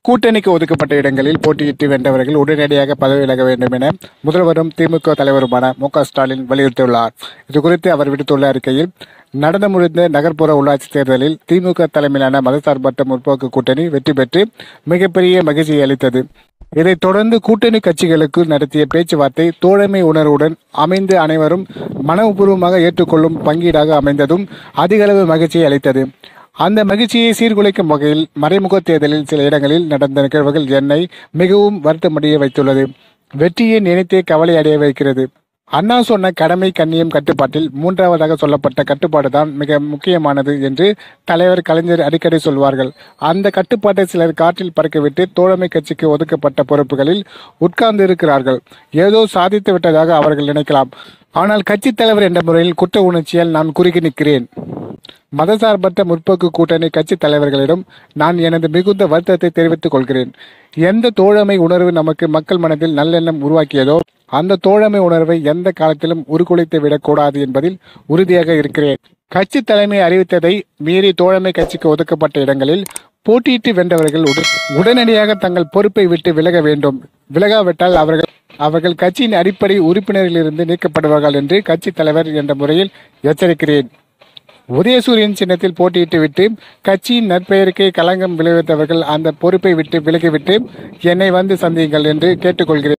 கூட்டணிக்கு ஒதுக்கப்பட்ட இடங்களில் போட்டியிட்டு வென்றவர்கள் உடனடியாக பதவி விலக வேண்டும் என முதல்வரும் திமுக தலைவருமான மு க ஸ்டாலின் வலியுறுத்தியுள்ளார் இதுகுறித்து அவர் விடுத்துள்ள அறிக்கையில் நடந்து முடிந்த நகர்ப்புற உள்ளாட்சி தேர்தலில் திமுக தலைமையிலான மதசார்பற்ற முற்போக்கு கூட்டணி வெற்றி பெற்று மிகப்பெரிய மகிழ்ச்சியை அளித்தது இதைத் தொடர்ந்து கூட்டணி கட்சிகளுக்கு நடத்திய பேச்சுவார்த்தை தோழமை உணர்வுடன் அமைந்து அனைவரும் மனப்பூர்வமாக ஏற்றுக்கொள்ளும் பங்கீடாக அமைந்ததும் அதிகளவு மகிழ்ச்சியை அளித்தது அந்த மகிழ்ச்சியை சீர்குலைக்கும் வகையில் மறைமுக தேர்தலில் சில இடங்களில் நடந்த நிகழ்வுகள் என்னை மிகவும் வருத்தமடைய வைத்துள்ளது வெற்றியை நினைத்தே கவலை அடைய வைக்கிறது அண்ணா சொன்ன கடமை கண்ணியம் கட்டுப்பாட்டில் மூன்றாவதாக சொல்லப்பட்ட கட்டுப்பாடு தான் மிக முக்கியமானது என்று தலைவர் கலைஞர் அடிக்கடி சொல்வார்கள் அந்த கட்டுப்பாட்டை சிலர் காற்றில் பறக்கவிட்டு தோழமை கட்சிக்கு ஒதுக்கப்பட்ட பொறுப்புகளில் உட்கார்ந்து இருக்கிறார்கள் ஏதோ சாதித்து விட்டதாக அவர்கள் நினைக்கலாம் ஆனால் கட்சித் தலைவர் என்ற முறையில் குற்ற உணர்ச்சியால் நான் குறுகி நிற்கிறேன் மதசார்பற்ற முற்போக்கு கூட்டணி கட்சி தலைவர்களிடம் நான் எனது மிகுந்த வருத்தத்தை தெரிவித்துக் கொள்கிறேன் எந்த தோழமை உணர்வு நமக்கு மக்கள் மனதில் நல்லெண்ணம் உருவாக்கியதோ அந்த தோழமை உணர்வை எந்த காலத்திலும் உருக்குலைத்து விடக்கூடாது என்பதில் உறுதியாக இருக்கிறேன் கட்சி தலைமை அறிவித்ததை மீறி தோழமை கட்சிக்கு ஒதுக்கப்பட்ட இடங்களில் போட்டியிட்டு வென்றவர்கள் உட- உடனடியாக தங்கள் பொறுப்பை விட்டு விலக வேண்டும் விலகாவிட்டால் அவர்கள் அவர்கள் கட்சியின் அடிப்படை உறுப்பினரிலிருந்து நீக்கப்படுவார்கள் என்று கட்சி தலைவர் என்ற முறையில் எச்சரிக்கிறேன் உதயசூரியன் சின்னத்தில் போட்டியிட்டு விட்டு கட்சியின் நற்பெயருக்கு களங்கம் விளைவித்தவர்கள் அந்த பொறுப்பை விட்டு விலகிவிட்டு என்னை வந்து சந்தியுங்கள் என்று கேட்டுக்கொள்கிறேன்